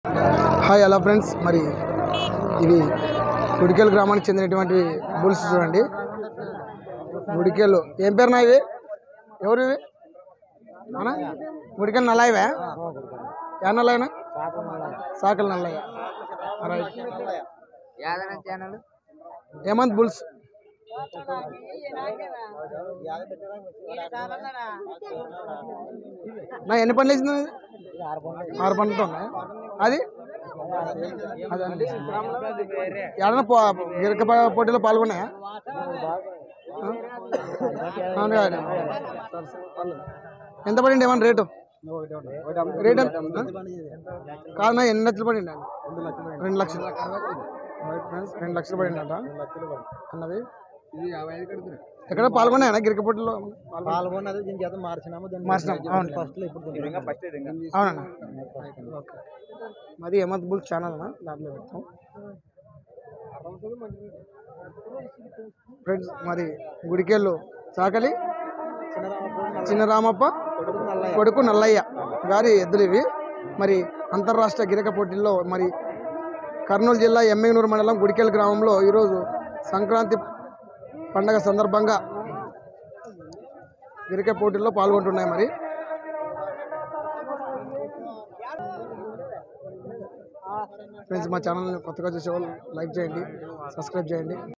Hi hello friends మరి ఇవి గుడికెల్ గ్రామానికి చెందినటువంటి బుల్స్ చూడండి గుడికెలు ఏం పేరునా ఇవి ఎవరు ఇవి అనా గుడికెల్ నల్లయ్యవే ఏ నల్లయ్యనా సాకల్ నల్లయ్య రైట్ యాదన ఛానల్ ఏమంది బుల్స్ నా ఎన్ని పనులు వేసింది ఇది? ఆరు పనులతో ఉన్నాయా అది అదండి ఏడన్నా పో గిరక ప- పోటీలో పాల్గొన్నాయా ఆ? అవును కాదు. సరే, సరే, పర్లేదు. ఎంత పడింది ఏమన్నా రేటు రేట్ ఎంత ఆ? కాదు నా ఎన్ని లక్షలు పడింది రెండు లక్షలు రైట్ ఫ్రెండ్స్ రెండు లక్షలు పడిందట అన్నవి ఎక్కడ పాల్గొన్నాయా గిరక పోటీలో పాల్గొన్నది దీని చేత మార్చినాము దాన్ని మార్చినాం అవును ఫస్ట్ లో ఇప్పుడు అవునన్నా ఓకే మాది హేమంత్ బుల్ ఛానల్ అన్న దాంట్లో పెడతాం ఫ్రెండ్స్ మరి గుడికెళ్ళు చాకలి చిన్న రామప్ప కొడుకు నల్లయ్య గారి ఎద్దులు ఇవి మరి అంతర్రాష్ట్ర గిరక పోటీల్లో మరి కర్నూలు జిల్లా ఎమ్మిగనూరు మండలం గుడికెల్ గ్రామంలో ఈరోజు సంక్రాంతి పండగ సందర్భంగా గిరిక పోటీల్లో పాల్గొంటున్నాయి మరి ఫ్రెండ్స్ మా ఛానల్ని కొత్తగా చూసే వాళ్ళు లైక్ చేయండి సబ్స్క్రైబ్ చేయండి